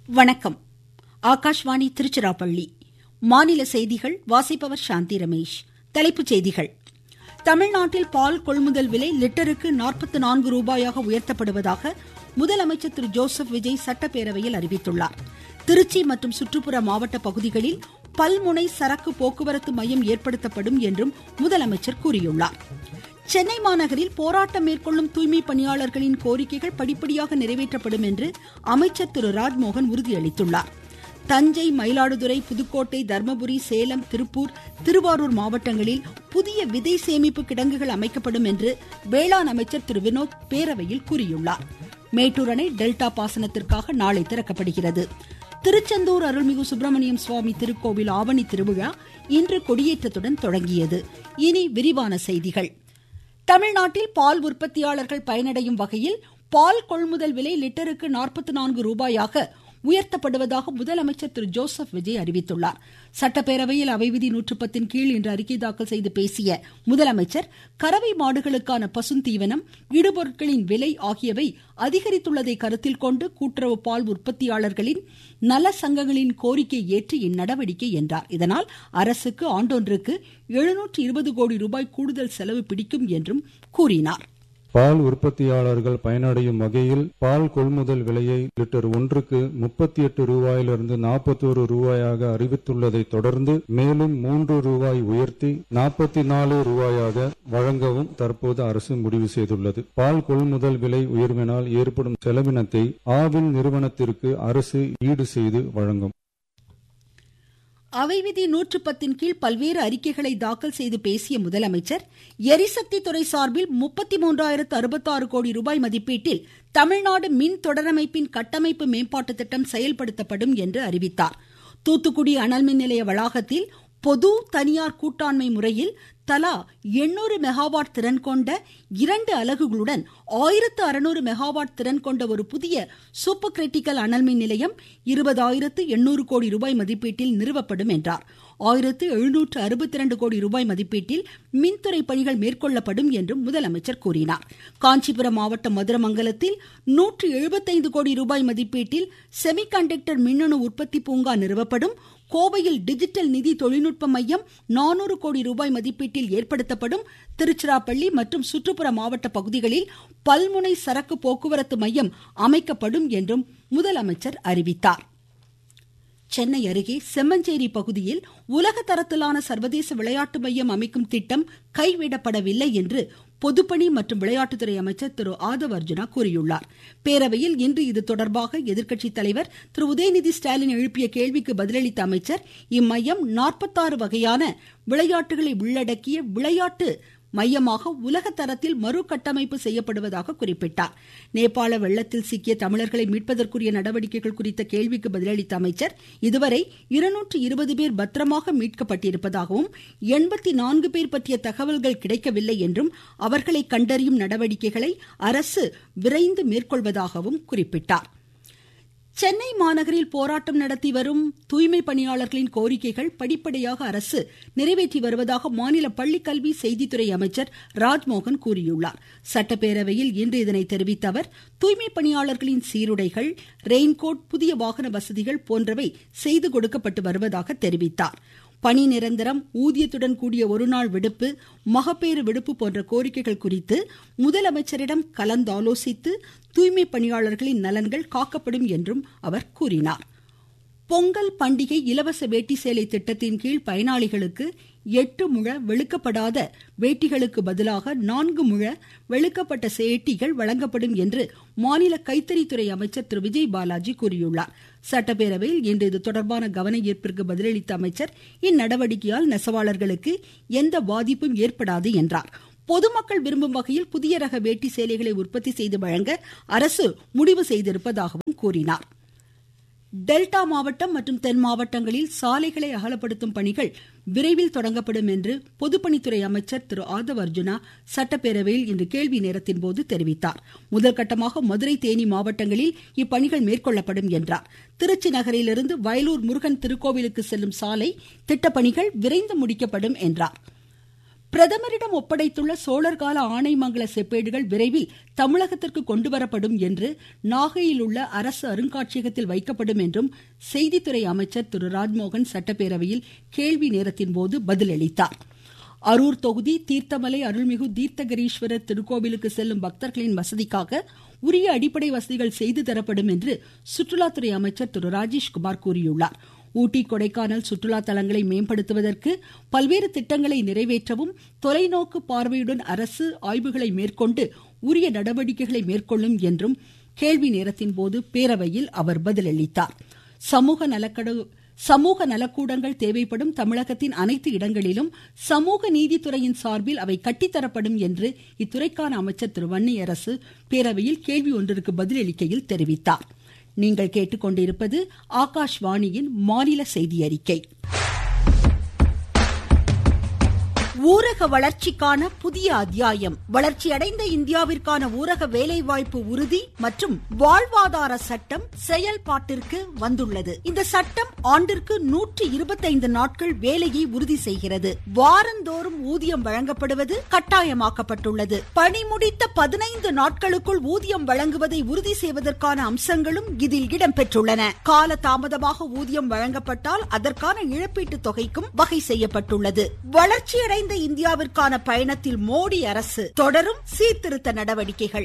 வணக்கம் ஆகாஷ்வாணி திருச்சிராப்பள்ளி மாநில செய்திகள் வாசிப்பவர் சாந்தி ரமேஷ் தலைப்புச் செய்திகள் தமிழ்நாட்டில் பால் கொள்முதல் விலை லிட்டருக்கு நாற்பத்து நான்கு ரூபாயாக உயர்த்தப்படுவதாக முதலமைச்சர் திரு ஜோசப் விஜய் சட்டப்பேரவையில் அறிவித்துள்ளார் திருச்சி மற்றும் சுற்றுப்புற மாவட்ட பகுதிகளில் பல்முனை சரக்கு போக்குவரத்து மையம் ஏற்படுத்தப்படும் என்றும் முதலமைச்சர் கூறியுள்ளார் சென்னை மாநகரில் போராட்டம் மேற்கொள்ளும் தூய்மை பணியாளர்களின் கோரிக்கைகள் படிப்படியாக நிறைவேற்றப்படும் என்று அமைச்சர் திரு ராஜ்மோகன் உறுதியளித்துள்ளார் தஞ்சை மயிலாடுதுறை புதுக்கோட்டை தர்மபுரி சேலம் திருப்பூர் திருவாரூர் மாவட்டங்களில் புதிய விதை சேமிப்பு கிடங்குகள் அமைக்கப்படும் என்று வேளாண் அமைச்சர் திரு வினோத் பேரவையில் கூறியுள்ளார் மேட்டூர் அணை டெல்டா பாசனத்திற்காக நாளை திறக்கப்படுகிறது திருச்செந்தூர் அருள்மிகு சுப்பிரமணியம் சுவாமி திருக்கோவில் ஆவணி திருவிழா இன்று கொடியேற்றத்துடன் தொடங்கியது இனி விரிவான செய்திகள் தமிழ்நாட்டில் பால் உற்பத்தியாளர்கள் பயனடையும் வகையில் பால் கொள்முதல் விலை லிட்டருக்கு நாற்பத்து நான்கு ரூபாயாக உயர்த்தப்படுவதாக முதலமைச்சர் திரு ஜோசப் விஜய் அறிவித்துள்ளார் சட்டப்பேரவையில் அவை விதி நூற்று பத்தின் கீழ் இன்று அறிக்கை தாக்கல் செய்து பேசிய முதலமைச்சர் கறவை மாடுகளுக்கான பசுந்தீவனம் இடுபொருட்களின் விலை ஆகியவை அதிகரித்துள்ளதை கருத்தில் கொண்டு கூட்டுறவு பால் உற்பத்தியாளர்களின் நல சங்கங்களின் கோரிக்கை ஏற்று இந்நடவடிக்கை என்றார் இதனால் அரசுக்கு ஆண்டொன்றுக்கு எழுநூற்று இருபது கோடி ரூபாய் கூடுதல் செலவு பிடிக்கும் என்றும் கூறினார் பால் உற்பத்தியாளர்கள் பயனடையும் வகையில் பால் கொள்முதல் விலையை லிட்டர் ஒன்றுக்கு முப்பத்தி எட்டு ரூபாயிலிருந்து நாற்பத்தோரு ரூபாயாக அறிவித்துள்ளதை தொடர்ந்து மேலும் மூன்று ரூபாய் உயர்த்தி நாற்பத்தி நாலு ரூபாயாக வழங்கவும் தற்போது அரசு முடிவு செய்துள்ளது பால் கொள்முதல் விலை உயர்வினால் ஏற்படும் செலவினத்தை ஆவின் நிறுவனத்திற்கு அரசு ஈடு செய்து வழங்கும் அவை விதி நூற்று பத்தின் கீழ் பல்வேறு அறிக்கைகளை தாக்கல் செய்து பேசிய முதலமைச்சர் எரிசக்தி துறை சார்பில் முப்பத்தி மூன்றாயிரத்து அறுபத்தாறு கோடி ரூபாய் மதிப்பீட்டில் தமிழ்நாடு மின் தொடரமைப்பின் கட்டமைப்பு மேம்பாட்டு திட்டம் செயல்படுத்தப்படும் என்று அறிவித்தார் தூத்துக்குடி அனல்மின் நிலைய வளாகத்தில் பொது தனியார் கூட்டாண்மை முறையில் தலா எண்ணூறு மெகாவாட் திறன் கொண்ட இரண்டு அலகுகளுடன் ஆயிரத்து அறுநூறு மெகாவாட் திறன் கொண்ட ஒரு புதிய சூப்பர் கிரிட்டிக்கல் அனல்மின் நிலையம் இருபதாயிரத்து எண்ணூறு கோடி ரூபாய் மதிப்பீட்டில் நிறுவப்படும் என்றார் ஆயிரத்து எழுநூற்று அறுபத்தி இரண்டு கோடி ரூபாய் மதிப்பீட்டில் மின்துறை பணிகள் மேற்கொள்ளப்படும் என்றும் முதலமைச்சர் கூறினார் காஞ்சிபுரம் மாவட்டம் மதுரமங்கலத்தில் நூற்று எழுபத்தைந்து கோடி ரூபாய் மதிப்பீட்டில் செமிகண்டக்டர் மின்னணு உற்பத்தி பூங்கா நிறுவப்படும் கோவையில் டிஜிட்டல் நிதி தொழில்நுட்ப மையம் நானூறு கோடி ரூபாய் மதிப்பீட்டில் ஏற்படுத்தப்படும் திருச்சிராப்பள்ளி மற்றும் சுற்றுப்புற மாவட்ட பகுதிகளில் பல்முனை சரக்கு போக்குவரத்து மையம் அமைக்கப்படும் என்றும் முதலமைச்சர் அறிவித்தார் சென்னை அருகே செம்மஞ்சேரி பகுதியில் உலக தரத்திலான சர்வதேச விளையாட்டு மையம் அமைக்கும் திட்டம் கைவிடப்படவில்லை என்று பொதுப்பணி மற்றும் விளையாட்டுத்துறை அமைச்சர் திரு ஆதவ் அர்ஜுனா கூறியுள்ளார் பேரவையில் இன்று இது தொடர்பாக எதிர்க்கட்சி தலைவர் திரு உதயநிதி ஸ்டாலின் எழுப்பிய கேள்விக்கு பதிலளித்த அமைச்சர் இம்மையம் நாற்பத்தாறு வகையான விளையாட்டுகளை உள்ளடக்கிய விளையாட்டு மையமாக உலக தரத்தில் மறு கட்டமைப்பு செய்யப்படுவதாக குறிப்பிட்டார் நேபாள வெள்ளத்தில் சிக்கிய தமிழர்களை மீட்பதற்குரிய நடவடிக்கைகள் குறித்த கேள்விக்கு பதிலளித்த அமைச்சர் இதுவரை இருநூற்று இருபது பேர் பத்திரமாக மீட்கப்பட்டிருப்பதாகவும் எண்பத்தி நான்கு பேர் பற்றிய தகவல்கள் கிடைக்கவில்லை என்றும் அவர்களை கண்டறியும் நடவடிக்கைகளை அரசு விரைந்து மேற்கொள்வதாகவும் குறிப்பிட்டார் சென்னை மாநகரில் போராட்டம் நடத்தி வரும் தூய்மை பணியாளர்களின் கோரிக்கைகள் படிப்படியாக அரசு நிறைவேற்றி வருவதாக மாநில பள்ளிக்கல்வி செய்தித்துறை அமைச்சர் ராஜ்மோகன் கூறியுள்ளார் சட்டப்பேரவையில் இன்று இதனை தெரிவித்த அவர் தூய்மை பணியாளர்களின் சீருடைகள் ரெயின்கோட் புதிய வாகன வசதிகள் போன்றவை செய்து கொடுக்கப்பட்டு வருவதாக தெரிவித்தார் பணி நிரந்தரம் ஊதியத்துடன் கூடிய ஒருநாள் விடுப்பு மகப்பேறு விடுப்பு போன்ற கோரிக்கைகள் குறித்து முதலமைச்சரிடம் கலந்தாலோசித்து தூய்மை பணியாளர்களின் நலன்கள் காக்கப்படும் என்றும் அவர் கூறினார் பொங்கல் பண்டிகை இலவச வேட்டி சேலை திட்டத்தின் கீழ் பயனாளிகளுக்கு எட்டு முழ வெளுக்கப்படாத வேட்டிகளுக்கு பதிலாக நான்கு முழ வெளுக்கப்பட்ட சேட்டிகள் வழங்கப்படும் என்று மாநில கைத்தறித்துறை அமைச்சர் திரு விஜய் பாலாஜி கூறியுள்ளார் சட்டப்பேரவையில் இன்று இது தொடர்பான கவன ஈர்ப்பிற்கு பதிலளித்த அமைச்சர் இந்நடவடிக்கையால் நெசவாளர்களுக்கு எந்த பாதிப்பும் ஏற்படாது என்றார் பொதுமக்கள் விரும்பும் வகையில் புதிய ரக வேட்டி சேலைகளை உற்பத்தி செய்து வழங்க அரசு முடிவு செய்திருப்பதாகவும் கூறினார் டெல்டா மாவட்டம் மற்றும் தென் மாவட்டங்களில் சாலைகளை அகலப்படுத்தும் பணிகள் விரைவில் தொடங்கப்படும் என்று பொதுப்பணித்துறை அமைச்சர் திரு ஆதவ் அர்ஜுனா சட்டப்பேரவையில் இன்று கேள்வி நேரத்தின் போது தெரிவித்தார் முதற்கட்டமாக மதுரை தேனி மாவட்டங்களில் இப்பணிகள் மேற்கொள்ளப்படும் என்றார் திருச்சி நகரிலிருந்து வயலூர் முருகன் திருக்கோவிலுக்கு செல்லும் சாலை திட்டப்பணிகள் விரைந்து முடிக்கப்படும் என்றார் பிரதமரிடம் ஒப்படைத்துள்ள சோழர் கால ஆனைமங்கல செப்பேடுகள் விரைவில் தமிழகத்திற்கு கொண்டுவரப்படும் என்று நாகையில் உள்ள அரசு அருங்காட்சியகத்தில் வைக்கப்படும் என்றும் செய்தித்துறை அமைச்சர் திரு ராஜ்மோகன் சட்டப்பேரவையில் கேள்வி நேரத்தின் போது பதிலளித்தார் அரூர் தொகுதி தீர்த்தமலை அருள்மிகு தீர்த்தகிரீஸ்வரர் திருக்கோவிலுக்கு செல்லும் பக்தர்களின் வசதிக்காக உரிய அடிப்படை வசதிகள் செய்து தரப்படும் என்று சுற்றுலாத்துறை அமைச்சர் திரு ராஜேஷ்குமார் கூறியுள்ளார் ஊட்டி கொடைக்கானல் சுற்றுலா தலங்களை மேம்படுத்துவதற்கு பல்வேறு திட்டங்களை நிறைவேற்றவும் தொலைநோக்கு பார்வையுடன் அரசு ஆய்வுகளை மேற்கொண்டு உரிய நடவடிக்கைகளை மேற்கொள்ளும் என்றும் கேள்வி நேரத்தின் போது பேரவையில் அவர் பதிலளித்தார் சமூக நலக்கடு சமூக நலக்கூடங்கள் தேவைப்படும் தமிழகத்தின் அனைத்து இடங்களிலும் சமூக நீதித்துறையின் சார்பில் அவை கட்டித்தரப்படும் என்று இத்துறைக்கான அமைச்சர் திரு வன்னியரசு பேரவையில் கேள்வி ஒன்றிற்கு பதிலளிக்கையில் தெரிவித்தார் நீங்கள் கேட்டுக்கொண்டிருப்பது ஆகாஷ்வாணியின் மாநில செய்தி அறிக்கை ஊரக வளர்ச்சிக்கான புதிய அத்தியாயம் வளர்ச்சியடைந்த இந்தியாவிற்கான ஊரக வேலைவாய்ப்பு உறுதி மற்றும் வாழ்வாதார சட்டம் செயல்பாட்டிற்கு வந்துள்ளது இந்த சட்டம் ஆண்டிற்கு நூற்றி இருபத்தைந்து நாட்கள் வேலையை உறுதி செய்கிறது வாரந்தோறும் ஊதியம் வழங்கப்படுவது கட்டாயமாக்கப்பட்டுள்ளது பணி முடித்த பதினைந்து நாட்களுக்குள் ஊதியம் வழங்குவதை உறுதி செய்வதற்கான அம்சங்களும் இதில் இடம்பெற்றுள்ளன கால தாமதமாக ஊதியம் வழங்கப்பட்டால் அதற்கான இழப்பீட்டு தொகைக்கும் வகை செய்யப்பட்டுள்ளது வளர்ச்சியடைந்த வளர்ந்த இந்தியாவிற்கான பயணத்தில் மோடி அரசு தொடரும் சீர்திருத்த நடவடிக்கைகள்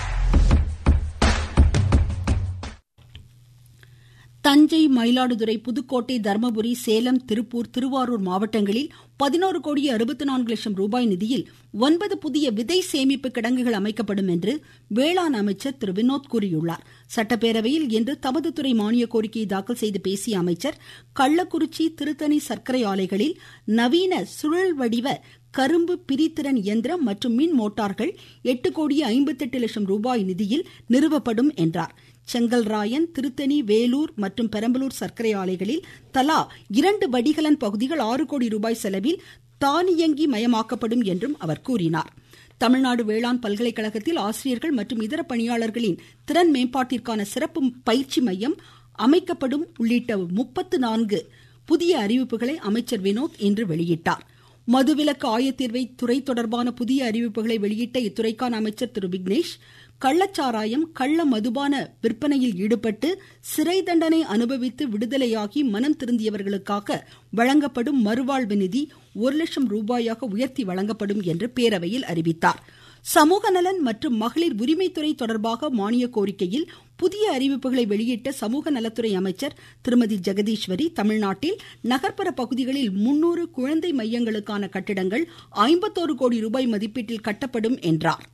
தஞ்சை மயிலாடுதுறை புதுக்கோட்டை தர்மபுரி சேலம் திருப்பூர் திருவாரூர் மாவட்டங்களில் பதினோரு கோடி அறுபத்தி நான்கு லட்சம் ரூபாய் நிதியில் ஒன்பது புதிய விதை சேமிப்பு கிடங்குகள் அமைக்கப்படும் என்று வேளாண் அமைச்சர் திரு வினோத் கூறியுள்ளார் சட்டப்பேரவையில் இன்று தமது துறை மானிய கோரிக்கையை தாக்கல் செய்து பேசிய அமைச்சர் கள்ளக்குறிச்சி திருத்தணி சர்க்கரை ஆலைகளில் நவீன சுழல் வடிவ கரும்பு பிரித்திறன் இயந்திரம் மற்றும் மின் மோட்டார்கள் எட்டு கோடி ஐம்பத்தெட்டு லட்சம் ரூபாய் நிதியில் நிறுவப்படும் என்றார் செங்கல்ராயன் திருத்தணி வேலூர் மற்றும் பெரம்பலூர் சர்க்கரை ஆலைகளில் தலா இரண்டு வடிகலன் பகுதிகள் ஆறு கோடி ரூபாய் செலவில் தானியங்கி மயமாக்கப்படும் என்றும் அவர் கூறினார் தமிழ்நாடு வேளாண் பல்கலைக்கழகத்தில் ஆசிரியர்கள் மற்றும் இதர பணியாளர்களின் திறன் மேம்பாட்டிற்கான சிறப்பு பயிற்சி மையம் அமைக்கப்படும் உள்ளிட்ட முப்பத்து நான்கு புதிய அறிவிப்புகளை அமைச்சர் வினோத் இன்று வெளியிட்டார் மதுவிலக்கு ஆயத்தீர்வை துறை தொடர்பான புதிய அறிவிப்புகளை வெளியிட்ட இத்துறைக்கான அமைச்சர் திரு விக்னேஷ் கள்ளச்சாராயம் கள்ள மதுபான விற்பனையில் ஈடுபட்டு சிறை தண்டனை அனுபவித்து விடுதலையாகி மனம் திருந்தியவர்களுக்காக வழங்கப்படும் மறுவாழ்வு நிதி ஒரு லட்சம் ரூபாயாக உயர்த்தி வழங்கப்படும் என்று பேரவையில் அறிவித்தார் சமூக நலன் மற்றும் மகளிர் உரிமைத்துறை தொடர்பாக மானிய கோரிக்கையில் புதிய அறிவிப்புகளை வெளியிட்ட சமூக நலத்துறை அமைச்சர் திருமதி ஜெகதீஸ்வரி தமிழ்நாட்டில் நகர்ப்புற பகுதிகளில் முன்னூறு குழந்தை மையங்களுக்கான கட்டிடங்கள் ஐம்பத்தோரு கோடி ரூபாய் மதிப்பீட்டில் கட்டப்படும் என்றார்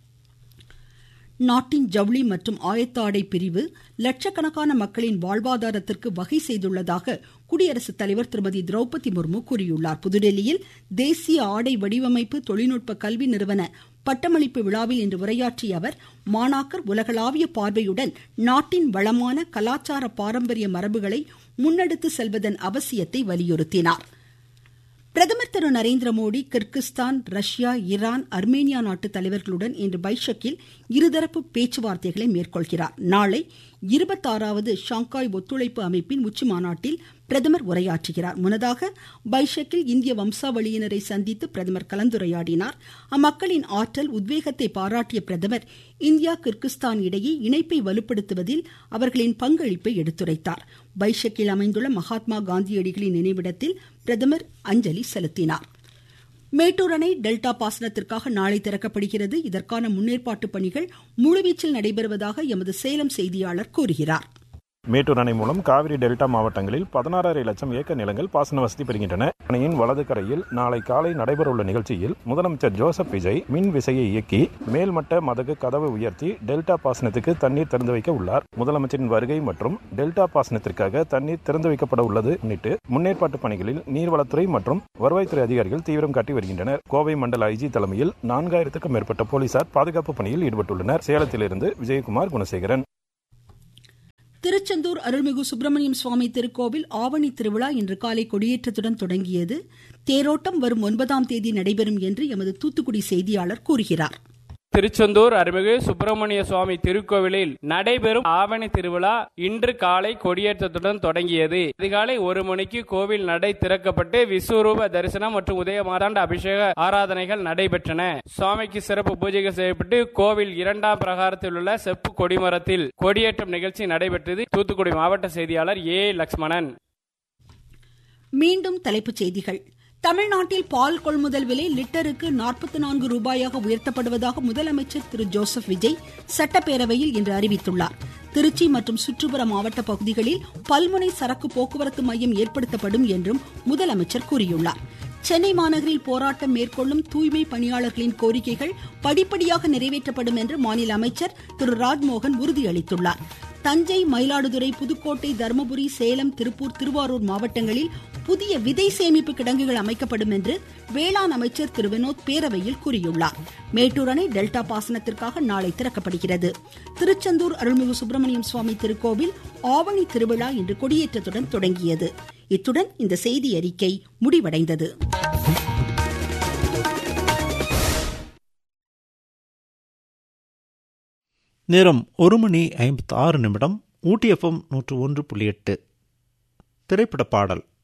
நாட்டின் ஜவுளி மற்றும் ஆயத்த ஆடை பிரிவு லட்சக்கணக்கான மக்களின் வாழ்வாதாரத்திற்கு வகை செய்துள்ளதாக குடியரசுத் தலைவர் திருமதி திரௌபதி முர்மு கூறியுள்ளார் புதுடெல்லியில் தேசிய ஆடை வடிவமைப்பு தொழில்நுட்ப கல்வி நிறுவன பட்டமளிப்பு விழாவில் இன்று உரையாற்றிய அவர் மாணாக்கர் உலகளாவிய பார்வையுடன் நாட்டின் வளமான கலாச்சார பாரம்பரிய மரபுகளை முன்னெடுத்து செல்வதன் அவசியத்தை வலியுறுத்தினார் பிரதமர் Thiru Narendra Modi Kyrgyzstan Russia Iran Armenia நாட்டு தலைவர்களுடன் இன்று பைஷக்கில் இருதரப்பு பேச்சுவார்த்தைகளை மேற்கொள்கிறார் நாளை இருபத்தாறாவது ஷாங்காய் ஒத்துழைப்பு அமைப்பின் உச்சி மாநாட்டில் பிரதமர் உரையாற்றுகிறார் முன்னதாக பைஷக்கில் இந்திய வம்சாவளியினரை சந்தித்து பிரதமர் கலந்துரையாடினார் அம்மக்களின் ஆற்றல் உத்வேகத்தை பாராட்டிய பிரதமர் இந்தியா கிர்கிஸ்தான் இடையே இணைப்பை வலுப்படுத்துவதில் அவர்களின் பங்களிப்பை எடுத்துரைத்தார் பைஷக்கில் அமைந்துள்ள மகாத்மா காந்தியடிகளின் நினைவிடத்தில் பிரதமர் அஞ்சலி செலுத்தினார் மேட்டூர் அணை டெல்டா பாசனத்திற்காக நாளை திறக்கப்படுகிறது இதற்கான முன்னேற்பாட்டு பணிகள் முழுவீச்சில் நடைபெறுவதாக எமது சேலம் செய்தியாளர் கூறுகிறார் மேட்டூர் அணை மூலம் காவிரி டெல்டா மாவட்டங்களில் பதினாறரை லட்சம் ஏக்கர் நிலங்கள் பாசன வசதி பெறுகின்றன அணையின் வலது கரையில் நாளை காலை நடைபெறவுள்ள நிகழ்ச்சியில் முதலமைச்சர் ஜோசப் விஜய் மின் விசையை இயக்கி மேல்மட்ட மதகு கதவை உயர்த்தி டெல்டா பாசனத்துக்கு தண்ணீர் திறந்து வைக்க உள்ளார் முதலமைச்சரின் வருகை மற்றும் டெல்டா பாசனத்திற்காக தண்ணீர் திறந்து வைக்கப்பட உள்ளது முன்னிட்டு முன்னேற்பாட்டு பணிகளில் நீர்வளத்துறை மற்றும் வருவாய்த்துறை அதிகாரிகள் தீவிரம் காட்டி வருகின்றனர் கோவை மண்டல ஐஜி தலைமையில் நான்காயிரத்துக்கும் மேற்பட்ட போலீசார் பாதுகாப்பு பணியில் ஈடுபட்டுள்ளனர் சேலத்திலிருந்து விஜயகுமார் குணசேகரன் திருச்செந்தூர் அருள்மிகு சுப்பிரமணியம் சுவாமி திருக்கோவில் ஆவணி திருவிழா இன்று காலை கொடியேற்றத்துடன் தொடங்கியது தேரோட்டம் வரும் ஒன்பதாம் தேதி நடைபெறும் என்று எமது தூத்துக்குடி செய்தியாளர் கூறுகிறார் திருச்செந்தூர் அருள்மிகு சுப்பிரமணிய சுவாமி திருக்கோவிலில் நடைபெறும் ஆவணி திருவிழா இன்று காலை கொடியேற்றத்துடன் தொடங்கியது அதிகாலை ஒரு மணிக்கு கோவில் நடை திறக்கப்பட்டு விஸ்வரூப தரிசனம் மற்றும் உதய மாதாண்ட அபிஷேக ஆராதனைகள் நடைபெற்றன சுவாமிக்கு சிறப்பு பூஜைகள் செய்யப்பட்டு கோவில் இரண்டாம் பிரகாரத்தில் உள்ள செப்பு கொடிமரத்தில் கொடியேற்றம் நிகழ்ச்சி நடைபெற்றது தூத்துக்குடி மாவட்ட செய்தியாளர் ஏ லக்ஷ்மணன் மீண்டும் தலைப்புச் செய்திகள் தமிழ்நாட்டில் பால் கொள்முதல் விலை லிட்டருக்கு நாற்பத்தி நான்கு ரூபாயாக உயர்த்தப்படுவதாக முதலமைச்சர் திரு ஜோசப் விஜய் சட்டப்பேரவையில் இன்று அறிவித்துள்ளார் திருச்சி மற்றும் சுற்றுப்புற மாவட்ட பகுதிகளில் பல்முனை சரக்கு போக்குவரத்து மையம் ஏற்படுத்தப்படும் என்றும் முதலமைச்சர் கூறியுள்ளார் சென்னை மாநகரில் போராட்டம் மேற்கொள்ளும் தூய்மை பணியாளர்களின் கோரிக்கைகள் படிப்படியாக நிறைவேற்றப்படும் என்று மாநில அமைச்சர் திரு ராஜ்மோகன் உறுதியளித்துள்ளார் தஞ்சை மயிலாடுதுறை புதுக்கோட்டை தருமபுரி சேலம் திருப்பூர் திருவாரூர் மாவட்டங்களில் புதிய விதை சேமிப்பு கிடங்குகள் அமைக்கப்படும் என்று வேளாண் அமைச்சர் திரு வினோத் பேரவையில் கூறியுள்ளார் மேட்டூர் அணை டெல்டா பாசனத்திற்காக நாளை திறக்கப்படுகிறது திருச்செந்தூர் அருள்மிகு சுப்பிரமணியம் சுவாமி திருக்கோவில் ஆவணி திருவிழா இன்று கொடியேற்றத்துடன் தொடங்கியது இத்துடன் இந்த செய்தி அறிக்கை முடிவடைந்தது நேரம் ஒரு மணி ஐம்பத்தி ஆறு நிமிடம் ஊட்டி எஃப்எம் நூற்று ஒன்று புள்ளி எட்டு திரைப்பட பாடல்